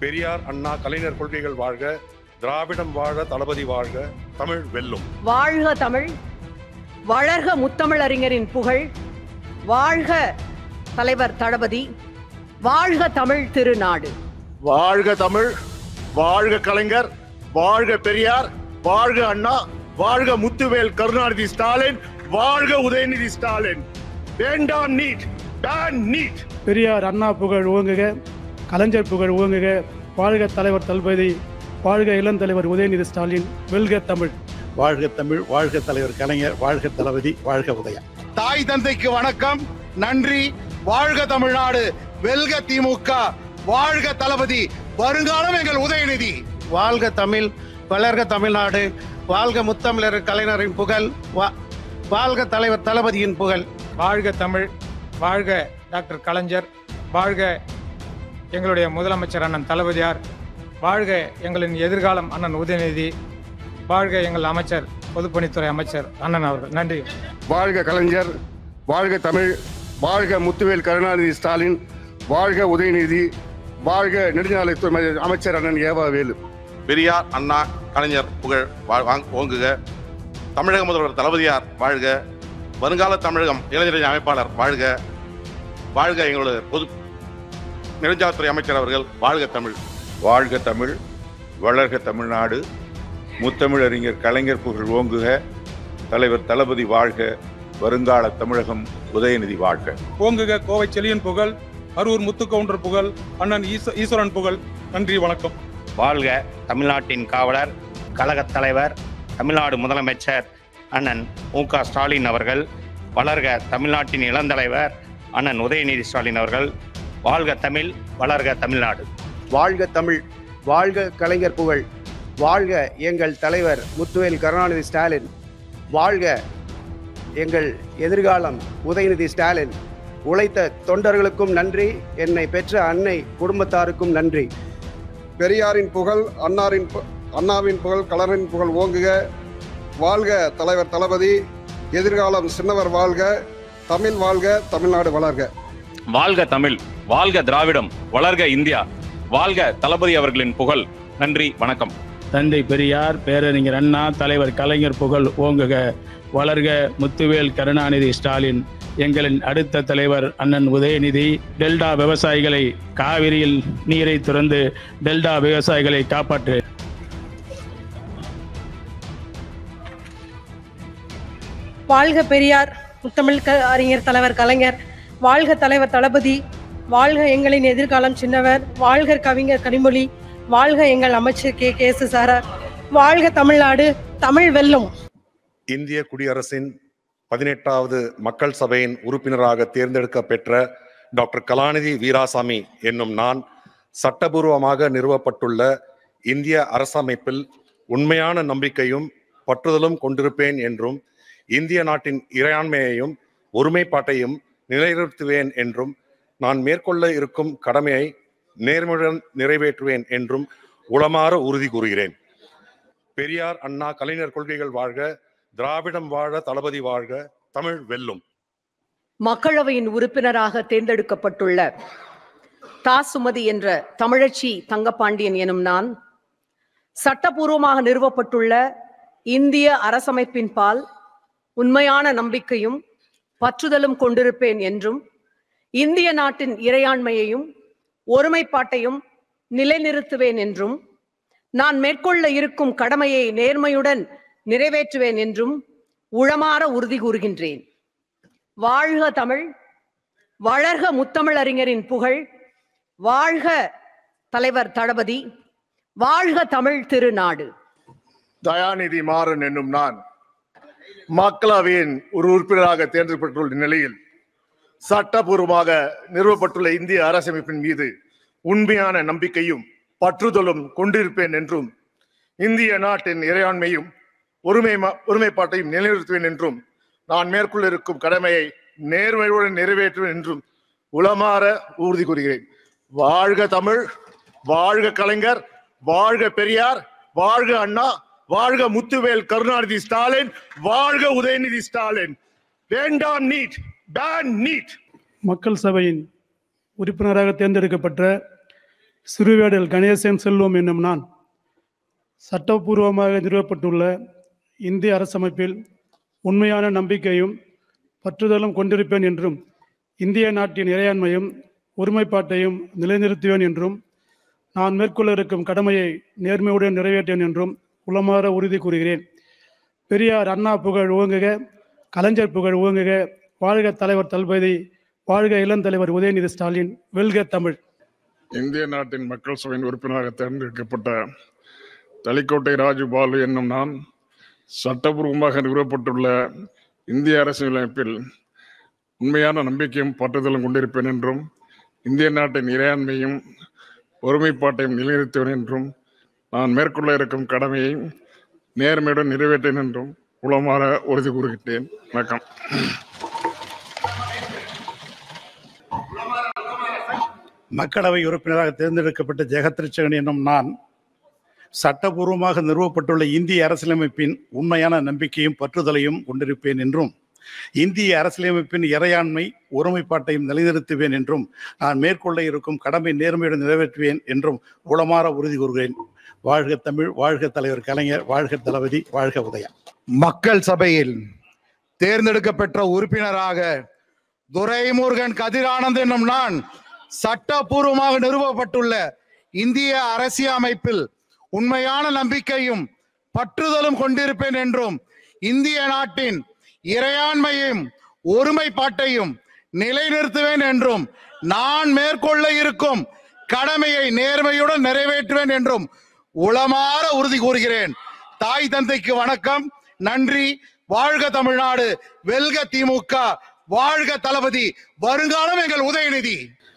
பெரியார் அண்ணா கலைஞர் கொள்கைகள் வாழ்க திராவிடம் வாழ தளபதி வாழ்க தமிழ் வெல்லும் வாழ்க தமிழ் வளர்க முத்தமிழறிஞரின் புகழ் வாழ்க தலைவர் தளபதி வாழ்க தமிழ் திருநாடு வாழ்க தமிழ் வாழ்க கலைஞர் வாழ்க பெரியார் வாழ்க அண்ணா வாழ்க முத்துவேல் கருணாநிதி ஸ்டாலின் வாழ்க உதயநிதி ஸ்டாலின் வேண்டாம் NEET ban NEET Periyar Anna புகழ் ஓங்குக கலைஞர் புகழ் ஓங்குக வாழ்க தலைவர் தளபதி வாழ்க இளந்தலைவர் உதயநிதி ஸ்டாலின் வெல்க தமிழ் வாழ்க தமிழ் வாழ்க தலைவர் கலைஞர் வாழ்க தளபதி வாழ்க உதயா தாய் தந்தைக்கு வணக்கம் நன்றி வாழ்க தமிழ்நாடு வெல்க திமுக வாழ்க தளபதி வருங்காலம் எங்கள் உதயநிதி வாழ்க தமிழ் வளர்க தமிழ்நாடு வாழ்க முத்தமிழர் கலைஞரின் புகழ் வா- வாழ்க தலைவர் தளபதியின் புகழ் வாழ்க தமிழ் வாழ்க டாக்டர் கலைஞர் வாழ்க எங்களுடைய முதலமைச்சர் அண்ணன் தளபதியார் வாழ்க எங்களின் எதிர்காலம் அண்ணன் உதயநிதி வாழ்க எங்கள் அமைச்சர் பொதுப்பணித்துறை அமைச்சர் அண்ணன் அவர்கள் நன்றி வாழ்க கலைஞர் வாழ்க தமிழ் வாழ்க முத்துவேல் கருணாநிதி ஸ்டாலின் வாழ்க உதயநிதி வாழ்க நெடுஞ்சாலைத்துறை அமைச்சர் அண்ணன் ஏவா வேலு பெரியார் அண்ணா கலைஞர் புகழ் வா- வாங்- ஓங்குக தமிழக முதல்வர் தளபதியார் வாழ்க வருங்கால தமிழகம் இளைஞரணி அமைப்பாளர் வாழ்க வாழ்க எங்களோட பொது நெடுஞ்சாலைத்துறை அமைச்சர் அவர்கள் வாழ்க தமிழ் வாழ்க தமிழ் வளர்க தமிழ்நாடு முத்தமிழறிஞர் கலைஞர் புகழ் ஓங்குக தலைவர் தளபதி வாழ்க வருங்கால தமிழகம் உதயநிதி வாழ்க ஓங்குக கோவை செலியன் புகழ் அரூர் முத்துக்கவுண்டர் புகழ் அண்ணன் ஈச- ஈஸ்வரன் புகழ் நன்றி வணக்கம் வாழ்க தமிழ்நாட்டின் காவலர் கழகத் தலைவர் தமிழ்நாடு முதலமைச்சர் அண்ணன் மு க ஸ்டாலின் அவர்கள் வளர்க தமிழ்நாட்டின் இளந்தலைவர் அண்ணன் உதயநிதி ஸ்டாலின் அவர்கள் வாழ்க தமிழ் வளர்க தமிழ்நாடு வாழ்க தமிழ் வாழ்க கலைஞர் புகழ் வாழ்க எங்கள் தலைவர் முத்துவேல் கருணாநிதி ஸ்டாலின் வாழ்க எங்கள் எதிர்காலம் உதயநிதி ஸ்டாலின் உழைத்த தொண்டர்களுக்கும் நன்றி என்னை பெற்ற அன்னை குடும்பத்தாருக்கும் நன்றி பெரியாரின் புகழ் அன்னாரின் பு- அண்ணாவின் புகழ் கலரின் புகழ் ஓங்குக வாழ்க தலைவர் தளபதி எதிர்காலம் சின்னவர் வாழ்க தமிழ் வாழ்க தமிழ்நாடு வளர்க வாழ்க தமிழ் வாழ்க திராவிடம் வளர்க இந்தியா வாழ்க தளபதி அவர்களின் புகழ் நன்றி வணக்கம் தந்தை பெரியார் பேரறிஞர் அண்ணா தலைவர் கலைஞர் புகழ் ஓங்குக வளர்க முத்துவேல் கருணாநிதி ஸ்டாலின் எங்களின் அடுத்த தலைவர் அண்ணன் உதயநிதி டெல்டா விவசாயிகளை காவிரியில் நீரை துறந்து டெல்டா விவசாயிகளை காப்பாற்று வாழ்க பெரியார் முத்தமிழ் க- அறிஞர் தலைவர் கலைஞர் வாழ்க தலைவர் தளபதி வாழ்க எங்களின் எதிர்காலம் சின்னவர் வாழ்க கவிஞர் கனிமொழி வாழ்க எங்கள் அமைச்சர் கே கே எஸ் சாரார் வாழ்க தமிழ்நாடு தமிழ் வெல்லும் இந்திய குடியரசின் பதினெட்டாவது மக்கள் சபையின் உறுப்பினராக தேர்ந்தெடுக்க பெற்ற டாக்டர் கலாநிதி வீராசாமி என்னும் நான் சட்டபூர்வமாக நிறுவப்பட்டுள்ள இந்திய அரசமைப்பில் உண்மையான நம்பிக்கையும் பற்றுதலும் கொண்டிருப்பேன் என்றும் இந்திய நாட்டின் இறையாண்மையையும் ஒருமைப்பாட்டையும் நிலைநிறுத்துவேன் என்றும் நான் மேற்கொள்ள இருக்கும் கடமையை நேர்மையுடன் நிறைவேற்றுவேன் என்றும் உளமாற உறுதி கூறுகிறேன் பெரியார் அண்ணா கலைஞர் கொள்கைகள் வாழ்க திராவிடம் வாழ தளபதி வாழ்க தமிழ் வெல்லும் மக்களவையின் உறுப்பினராக தேர்ந்தெடுக்கப்பட்டுள்ள தா சுமதி என்ற தமிழச்சி தங்கப்பாண்டியன் எனும் நான் சட்டபூர்வமாக நிறுவப்பட்டுள்ள இந்திய அரசமைப்பின் பால் உண்மையான நம்பிக்கையும் பற்றுதலும் கொண்டிருப்பேன் என்றும் இந்திய நாட்டின் இறையாண்மையையும் ஒருமைப்பாட்டையும் நிலைநிறுத்துவேன் என்றும் நான் மேற்கொள்ள இருக்கும் கடமையை நேர்மையுடன் நிறைவேற்றுவேன் என்றும் உளமாற உறுதி கூறுகின்றேன் வாழ்க தமிழ் வளர்க முத்தமிழறிஞரின் புகழ் வாழ்க தலைவர் தளபதி வாழ்க தமிழ் திருநாடு தயாநிதி மாறன் என்னும் நான் மக்களவையின் ஒரு உறுப்பினராக தேர்ந்தெடுக்கப்பட்டுள்ள நிலையில் சட்டபூர்வமாக நிறுவப்பட்டுள்ள இந்திய அரசமைப்பின் மீது உண்மையான நம்பிக்கையும் பற்றுதலும் கொண்டிருப்பேன் என்றும் இந்திய நாட்டின் இறையாண்மையும் ஒருமை ஒருமைப்பாட்டையும் நிலைநிறுத்துவேன் என்றும் நான் மேற்கொள்ள இருக்கும் கடமையை நேர்மையுடன் நிறைவேற்றுவேன் என்றும் உளமாற உறுதி கூறுகிறேன் வாழ்க தமிழ் வாழ்க கலைஞர் வாழ்க பெரியார் வாழ்க அண்ணா வாழ்க முத்துவேல் கருணாநிதி ஸ்டாலின் வாழ்க உதயநிதி ஸ்டாலின் வேண்டாம் நீட் பேன் நீட் மக்கள் சபையின் உறுப்பினராக தேர்ந்தெடுக்கப்பட்ட சிறுவேடல் கணேசன் செல்வம் என்னும் நான் சட்டப்பூர்வமாக நிறுவப்பட்டுள்ள இந்திய அரசமைப்பில் உண்மையான நம்பிக்கையும் பற்றுதலும் கொண்டிருப்பேன் என்றும் இந்திய நாட்டின் இறையாண்மையும் ஒருமைப்பாட்டையும் நிலைநிறுத்துவேன் என்றும் நான் மேற்கொள்ள இருக்கும் கடமையை நேர்மையுடன் நிறைவேற்றேன் என்றும் உளமாற உறுதி கூறுகிறேன் பெரியார் அண்ணா புகழ் ஓங்குக கலைஞர் புகழ் ஓங்குக வாழ்க தலைவர் தளபதி வாழ்க இளந்தலைவர் உதயநிதி ஸ்டாலின் வெல்க தமிழ் இந்திய நாட்டின் மக்கள் சபையின் உறுப்பினராக தேர்ந்தெடுக்கப்பட்ட தலிக்கோட்டை ராஜு பாலு என்னும் நான் சட்டபூர்வமாக நிறுவப்பட்டுள்ள இந்திய அரசியலமைப்பில் உண்மையான நம்பிக்கையும் பற்றுதலும் கொண்டிருப்பேன் என்றும் இந்திய நாட்டின் இறையாண்மையும் ஒருமைப்பாட்டையும் நிலைநிறுத்துவேன் என்றும் நான் மேற்கொள்ள இருக்கும் கடமையை நேர்மையுடன் நிறைவேற்றேன் என்றும் உளமாற உறுதி கூறுகின்றேன் வணக்கம் மக்களவை உறுப்பினராக தேர்ந்தெடுக்கப்பட்ட ஜெகத்ரிச்சகன் என்னும் நான் சட்டபூர்வமாக நிறுவப்பட்டுள்ள இந்திய அரசியலமைப்பின் உண்மையான நம்பிக்கையும் பற்றுதலையும் கொண்டிருப்பேன் என்றும் இந்திய அரசியலமைப்பின் இறையாண்மை ஒருமைப்பாட்டையும் நிலைநிறுத்துவேன் என்றும் நான் மேற்கொள்ள இருக்கும் கடமை நேர்மையுடன் நிறைவேற்றுவேன் என்றும் உளமாற உறுதி கூறுகிறேன் வாழ்க தமிழ் வாழ்க தலைவர் கலைஞர் வாழ்க தளபதி வாழ்க உதயா மக்கள் சபையில் தேர்ந்தெடுக்கப்பெற்ற உறுப்பினராக துரைமுருகன் கதிரானந்த் என்னும் நான் சட்டபூர்வமாக நிறுவப்பட்டுள்ள இந்திய அரசியலமைப்பில் உண்மையான நம்பிக்கையும் பற்றுதலும் கொண்டிருப்பேன் என்றும் இந்திய நாட்டின் இறையாண்மையும் ஒருமைப்பாட்டையும் நிலைநிறுத்துவேன் என்றும் நான் மேற்கொள்ள இருக்கும் கடமையை நேர்மையுடன் நிறைவேற்றுவேன் என்றும் உளமாற உறுதி கூறுகிறேன் தாய் தந்தைக்கு வணக்கம் நன்றி வாழ்க தமிழ்நாடு வெல்க திமுக வாழ்க தளபதி வருங்காலம் எங்கள் உதயநிதி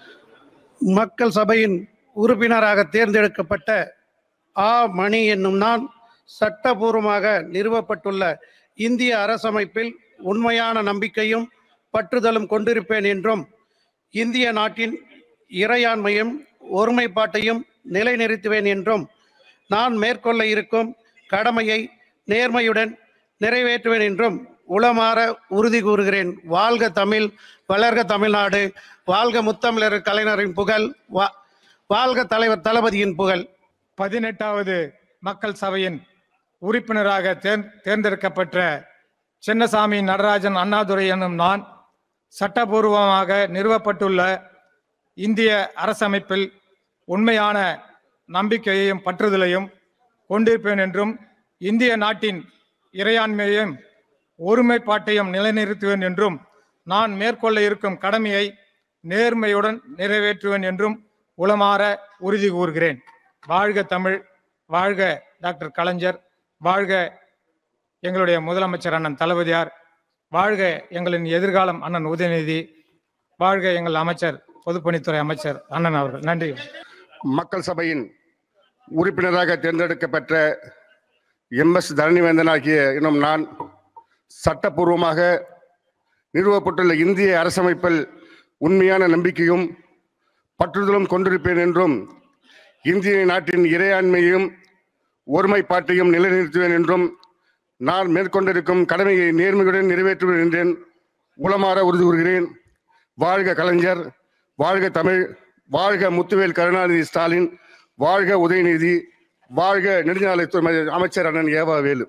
மக்கள் சபையின் உறுப்பினராக தேர்ந்தெடுக்கப்பட்ட ஆ மணி என்னும் நான் சட்டபூர்வமாக நிறுவப்பட்டுள்ள இந்திய அரசமைப்பில் உண்மையான நம்பிக்கையும் பற்றுதலும் கொண்டிருப்பேன் என்றும் இந்திய நாட்டின் இறையாண்மையும் ஒருமைப்பாட்டையும் நிலைநிறுத்துவேன் என்றும் நான் மேற்கொள்ள இருக்கும் கடமையை நேர்மையுடன் நிறைவேற்றுவேன் என்றும் உளமாற உறுதி கூறுகிறேன் வாழ்க தமிழ் வளர்க தமிழ்நாடு வாழ்க முத்தமிழர் கலைஞரின் புகழ் வா- வாழ்க தலைவர் தளபதியின் புகழ் பதினெட்டாவது மக்கள் சபையின் உறுப்பினராக தேர் தேர்ந்தெடுக்கப்பட்ட சின்னசாமி நடராஜன் அண்ணாதுரை எனும் நான் சட்டபூர்வமாக நிறுவப்பட்டுள்ள இந்திய அரசமைப்பில் உண்மையான நம்பிக்கையையும் பற்றுதலையும் கொண்டிருப்பேன் என்றும் இந்திய நாட்டின் இறையாண்மையையும் ஒருமைப்பாட்டையும் நிலைநிறுத்துவேன் என்றும் நான் மேற்கொள்ள இருக்கும் கடமையை நேர்மையுடன் நிறைவேற்றுவேன் என்றும் உளமாற உறுதி கூறுகிறேன் வாழ்க தமிழ் வாழ்க டாக்டர் கலைஞர் வாழ்க எங்களுடைய முதலமைச்சர் அண்ணன் தளபதியார் வாழ்க எங்களின் எதிர்காலம் அண்ணன் உதயநிதி வாழ்க எங்கள் அமைச்சர் பொதுப்பணித்துறை அமைச்சர் அண்ணன் அவர்கள் நன்றி மக்கள் சபையின் உறுப்பினராக தேர்ந்தெடுக்கப்பட்ட எம் எஸ் தரணிவேந்தன் ஆகிய இன்னும் நான் சட்டப்பூர்வமாக நிறுவப்பட்டுள்ள இந்திய அரசமைப்பில் உண்மையான நம்பிக்கையும் பற்றுதலும் கொண்டிருப்பேன் என்றும் இந்திய நாட்டின் இறையாண்மையும் ஒருமைப்பாட்டையும் நிலைநிறுத்துவேன் என்றும் நான் மேற்கொண்டிருக்கும் கடமையை நேர்மையுடன் நிறைவேற்றுவேன் என்றேன் உளமாற உறுதி கூறுகிறேன் வாழ்க கலைஞர் வாழ்க தமிழ் வாழ்க முத்துவேல் கருணாநிதி ஸ்டாலின் வாழ்க உதயநிதி வாழ்க நெடுஞ்சாலைத்துறை அமைச்சர் அண்ணன் ஏவா வேலு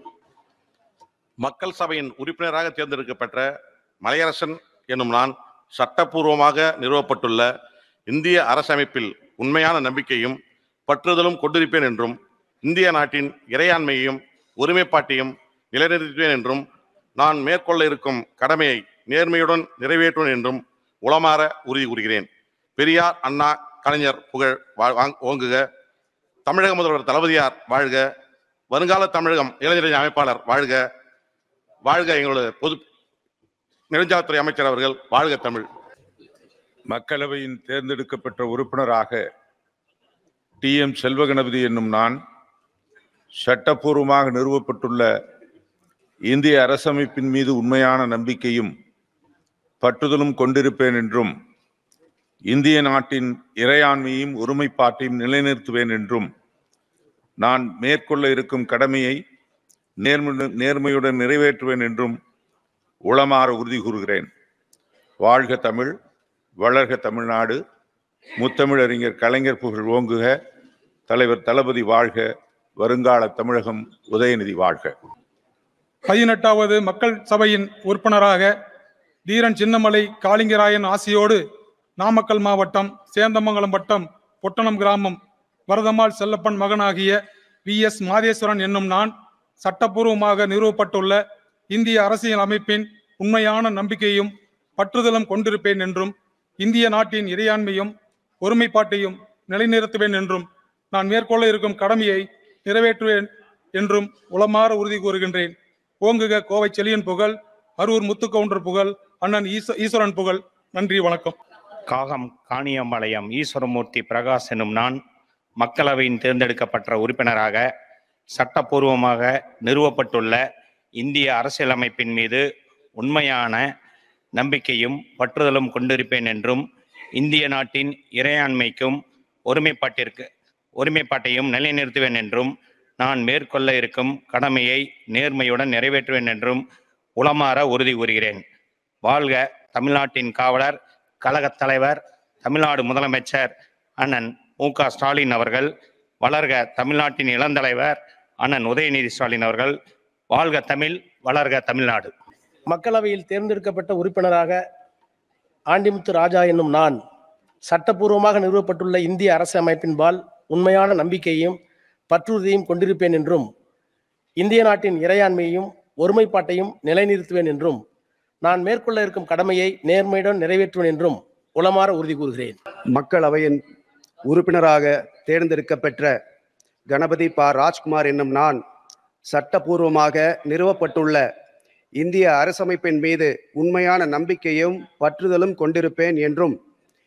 மக்கள் சபையின் உறுப்பினராக தேர்ந்தெடுக்கப்பட்ட மலையரசன் என்னும் நான் சட்டப்பூர்வமாக நிறுவப்பட்டுள்ள இந்திய அரசமைப்பில் உண்மையான நம்பிக்கையும் பற்றுதலும் கொண்டிருப்பேன் என்றும் இந்திய நாட்டின் இறையாண்மையையும் ஒருமைப்பாட்டையும் நிலைநிறுத்துவேன் என்றும் நான் மேற்கொள்ள இருக்கும் கடமையை நேர்மையுடன் நிறைவேற்றுவேன் என்றும் உளமாற உறுதி கூறுகிறேன் பெரியார் அண்ணா கலைஞர் புகழ் வா- வாங்- ஓங்குக தமிழக முதல்வர் தளபதியார் வாழ்க வருங்கால தமிழகம் இளைஞரணி அமைப்பாளர் வாழ்க வாழ்க எங்களோட பொது நெடுஞ்சாலைத்துறை அமைச்சர் அவர்கள் வாழ்க தமிழ் மக்களவையின் தேர்ந்தெடுக்கப்பட்ட உறுப்பினராக டி எம் செல்வகணபதி என்னும் நான் சட்டப்பூர்வமாக நிறுவப்பட்டுள்ள இந்திய அரசமைப்பின் மீது உண்மையான நம்பிக்கையும் பற்றுதலும் கொண்டிருப்பேன் என்றும் இந்திய நாட்டின் இறையாண்மையும் ஒருமைப்பாட்டையும் நிலைநிறுத்துவேன் என்றும் நான் மேற்கொள்ள இருக்கும் கடமையை நேர்மை நேர்மையுடன் நிறைவேற்றுவேன் என்றும் உளமாற உறுதி கூறுகிறேன் வாழ்க தமிழ் வளர்க தமிழ்நாடு முத்தமிழறிஞர் கலைஞர் புகழ் ஓங்குக தலைவர் தளபதி வாழ்க வருங்கால தமிழகம் உதயநிதி வாழ்க பதினெட்டாவது மக்கள் சபையின் உறுப்பினராக தீரன் சின்னமலை காளிங்கராயன் ஆசியோடு நாமக்கல் மாவட்டம் சேந்தமங்கலம் வட்டம் பொட்டணம் கிராமம் வரதம்மாள் செல்லப்பன் மகனாகிய வி எஸ் மாதேஸ்வரன் என்னும் நான் சட்டப்பூர்வமாக நிறுவப்பட்டுள்ள இந்திய அரசியல் அமைப்பின் உண்மையான நம்பிக்கையும் பற்றுதலும் கொண்டிருப்பேன் என்றும் இந்திய நாட்டின் இறையாண்மையும் ஒருமைப்பாட்டையும் நிலைநிறுத்துவேன் என்றும் நான் மேற்கொள்ள இருக்கும் கடமையை நிறைவேற்றுவேன் என்றும் உளமாற உறுதி கூறுகின்றேன் ஓங்குக கோவை செலியன் புகழ் அரூர் முத்துக்கவுண்டர் புகழ் அண்ணன் ஈச- ஈஸ்வரன் புகழ் நன்றி வணக்கம் காகம் காணியம்பாளையம் ஈஸ்வரமூர்த்தி பிரகாஷ் எனும் நான் மக்களவையின் தேர்ந்தெடுக்கப்பட்ட உறுப்பினராக சட்டப்பூர்வமாக நிறுவப்பட்டுள்ள இந்திய அரசியலமைப்பின் மீது உண்மையான நம்பிக்கையும் பற்றுதலும் கொண்டிருப்பேன் என்றும் இந்திய நாட்டின் இறையாண்மைக்கும் ஒருமைப்பாட்டிற்கு ஒருமைப்பாட்டையும் நிலைநிறுத்துவேன் என்றும் நான் மேற்கொள்ள இருக்கும் கடமையை நேர்மையுடன் நிறைவேற்றுவேன் என்றும் உளமாற உறுதி கூறுகிறேன் வாழ்க தமிழ்நாட்டின் காவலர் கழகத் தலைவர் தமிழ்நாடு முதலமைச்சர் அண்ணன் மு க ஸ்டாலின் அவர்கள் வளர்க தமிழ்நாட்டின் இளந்தலைவர் அண்ணன் உதயநிதி ஸ்டாலின் அவர்கள் வாழ்க தமிழ் வளர்க தமிழ்நாடு மக்களவையில் தேர்ந்தெடுக்கப்பட்ட உறுப்பினராக ஆண்டிமுத்து ராஜா என்னும் நான் சட்டப்பூர்வமாக நிறுவப்பட்டுள்ள இந்திய அரசு அமைப்பின்பால் உண்மையான நம்பிக்கையையும் பற்றுறுதியும் கொண்டிருப்பேன் என்றும் இந்திய நாட்டின் இறையாண்மையையும் ஒருமைப்பாட்டையும் நிலைநிறுத்துவேன் என்றும் நான் மேற்கொள்ள இருக்கும் கடமையை நேர்மையுடன் நிறைவேற்றுவேன் என்றும் உளமாற உறுதி கூறுகிறேன் மக்களவையின் உறுப்பினராக தேர்ந்தெடுக்கப்பெற்ற கணபதி பா ராஜ்குமார் என்னும் நான் சட்டபூர்வமாக நிறுவப்பட்டுள்ள இந்திய அரசமைப்பின் மீது உண்மையான நம்பிக்கையும் பற்றுதலும் கொண்டிருப்பேன் என்றும்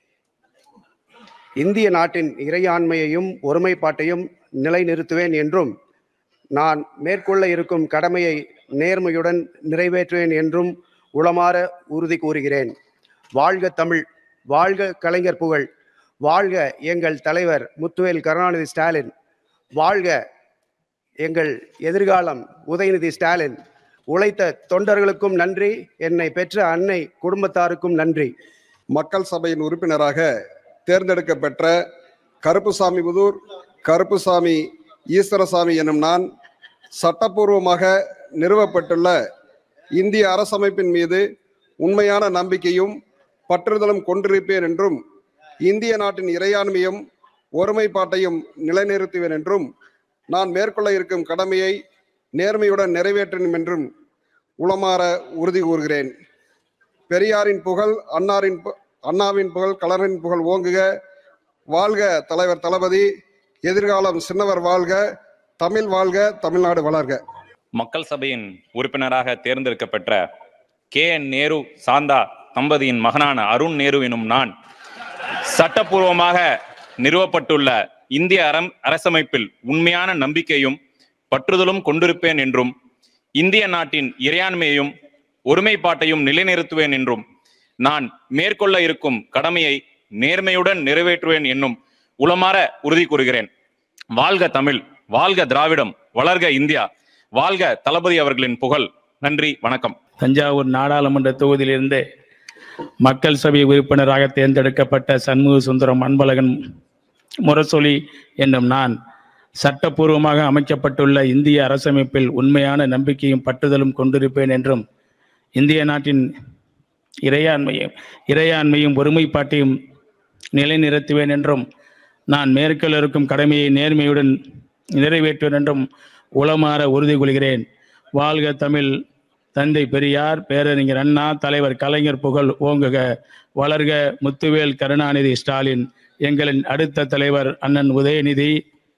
இந்திய நாட்டின் இறையாண்மையையும் ஒருமைப்பாட்டையும் நிலைநிறுத்துவேன் என்றும் நான் மேற்கொள்ள இருக்கும் கடமையை நேர்மையுடன் நிறைவேற்றுவேன் என்றும் உளமாற உறுதி கூறுகிறேன் வாழ்க தமிழ் வாழ்க கலைஞர் புகழ் வாழ்க எங்கள் தலைவர் முத்துவேல் கருணாநிதி ஸ்டாலின் வாழ்க எங்கள் எதிர்காலம் உதயநிதி ஸ்டாலின் உழைத்த தொண்டர்களுக்கும் நன்றி என்னை பெற்ற அன்னை குடும்பத்தாருக்கும் நன்றி மக்கள் சபையின் உறுப்பினராக தேர்ந்தெடுக்கப்பெற்ற கருப்புசாமி புதூர் கருப்புசாமி ஈஸ்வரசாமி எனும் நான் சட்டப்பூர்வமாக நிறுவப்பட்டுள்ள இந்திய அரசமைப்பின் மீது உண்மையான நம்பிக்கையும் பற்றுதலும் கொண்டிருப்பேன் என்றும் இந்திய நாட்டின் இறையாண்மையும் ஒருமைப்பாட்டையும் நிலைநிறுத்துவேன் என்றும் நான் மேற்கொள்ள இருக்கும் கடமையை நேர்மையுடன் நிறைவேற்றும் என்றும் உளமாற உறுதி கூறுகிறேன் பெரியாரின் புகழ் அன்னாரின் பு- அண்ணாவின் புகழ் கலரின் புகழ் ஓங்குக வாழ்க தலைவர் தளபதி எதிர்காலம் சின்னவர் வாழ்க தமிழ் வாழ்க தமிழ்நாடு வளர்க மக்கள் சபையின் உறுப்பினராக தேர்ந்தெடுக்கப்பட்ட கே என் நேரு சாந்தா தம்பதியின் மகனான அருண் நேரு எனும் நான் சட்டப்பூர்வமாக நிறுவப்பட்டுள்ள இந்திய அரம் அரசமைப்பில் உண்மையான நம்பிக்கையும் பற்றுதலும் கொண்டிருப்பேன் என்றும் இந்திய நாட்டின் இறையாண்மையையும் ஒருமைப்பாட்டையும் நிலைநிறுத்துவேன் என்றும் நான் மேற்கொள்ள இருக்கும் கடமையை நேர்மையுடன் நிறைவேற்றுவேன் என்னும் உளமாற உறுதி கூறுகிறேன் வாழ்க தமிழ் வாழ்க திராவிடம் வளர்க இந்தியா வாழ்க தளபதி அவர்களின் புகழ் நன்றி வணக்கம் தஞ்சாவூர் நாடாளுமன்ற தொகுதியிலிருந்து மக்கள் சபை உறுப்பினராக தேர்ந்தெடுக்கப்பட்ட சண்முக சுந்தரம் அன்பழகன் முரசொலி என்னும் நான் சட்டப்பூர்வமாக அமைக்கப்பட்டுள்ள இந்திய அரசமைப்பில் உண்மையான நம்பிக்கையும் பற்றுதலும் கொண்டிருப்பேன் என்றும் இந்திய நாட்டின் இறையாண்மையும் இறையாண்மையும் ஒருமைப்பாட்டையும் நிலைநிறுத்துவேன் என்றும் நான் மேற்கொள்ள இருக்கும் கடமையை நேர்மையுடன் நிறைவேற்றுவேன் என்றும் உளமாற உறுதி கொள்கிறேன் வாழ்க தமிழ் தந்தை பெரியார் பேரறிஞர் அண்ணா தலைவர் கலைஞர் புகழ் ஓங்குக வளர்க முத்துவேல் கருணாநிதி ஸ்டாலின் எங்களின் அடுத்த தலைவர் அண்ணன் உதயநிதி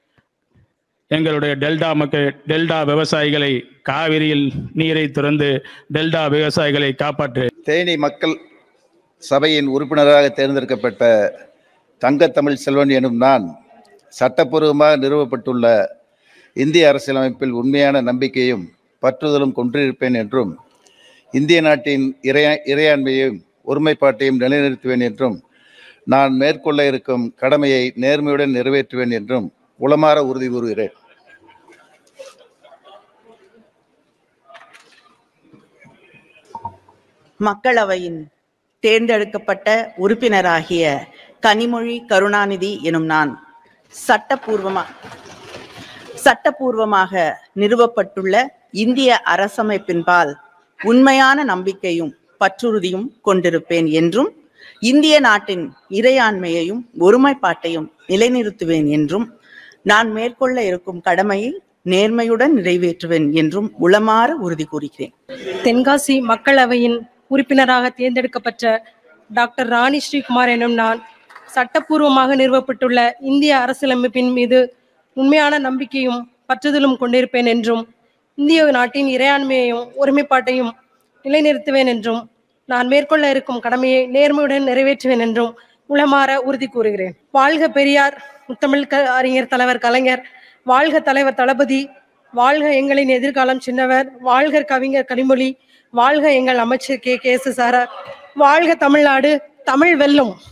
எங்களுடைய டெல்டா மக்கள் டெல்டா விவசாயிகளை காவிரியில் நீரை துறந்து டெல்டா விவசாயிகளை காப்பாற்று தேனி மக்கள் சபையின் உறுப்பினராக தேர்ந்தெடுக்கப்பட்ட தங்கத்தமிழ் செல்வன் எனும் நான் சட்டப்பூர்வமாக நிறுவப்பட்டுள்ள இந்திய அரசியலமைப்பில் உண்மையான நம்பிக்கையும் பற்றுதலும் கொண்டிருப்பேன் என்றும் இந்திய நாட்டின் இறையா இறையாண்மையையும் ஒருமைப்பாட்டையும் நிலைநிறுத்துவேன் என்றும் நான் மேற்கொள்ள இருக்கும் கடமையை நேர்மையுடன் நிறைவேற்றுவேன் என்றும் உளமாற உறுதி கூறுகிறேன் மக்களவையின் தேர்ந்தெடுக்கப்பட்ட உறுப்பினராகிய கனிமொழி கருணாநிதி எனும் நான் சட்டப்பூர்வமா சட்டப்பூர்வமாக நிறுவப்பட்டுள்ள இந்திய அரசமைப்பின்பால் உண்மையான நம்பிக்கையும் பற்றுறுதியும் கொண்டிருப்பேன் என்றும் இந்திய நாட்டின் இறையாண்மையையும் ஒருமைப்பாட்டையும் நிலைநிறுத்துவேன் என்றும் நான் மேற்கொள்ள இருக்கும் கடமையை நேர்மையுடன் நிறைவேற்றுவேன் என்றும் உளமாற உறுதி கூறுகிறேன் தென்காசி மக்களவையின் உறுப்பினராக தேர்ந்தெடுக்கப்பட்ட டாக்டர் ராணி ஸ்ரீகுமார் எனும் நான் சட்டப்பூர்வமாக நிறுவப்பட்டுள்ள இந்திய அரசியலமைப்பின் மீது உண்மையான நம்பிக்கையும் பற்றுதலும் கொண்டிருப்பேன் என்றும் இந்திய நாட்டின் இறையாண்மையையும் ஒருமைப்பாட்டையும் நிலைநிறுத்துவேன் என்றும் நான் மேற்கொள்ள இருக்கும் கடமையை நேர்மையுடன் நிறைவேற்றுவேன் என்றும் உளமாற உறுதி கூறுகிறேன் வாழ்க பெரியார் முத்தமிழ் க அறிஞர் தலைவர் கலைஞர் வாழ்க தலைவர் தளபதி வாழ்க எங்களின் எதிர்காலம் சின்னவர் வாழ்க கவிஞர் கனிமொழி வாழ்க எங்கள் அமைச்சர் கே கே எஸ் வாழ்க தமிழ்நாடு தமிழ் வெல்லும்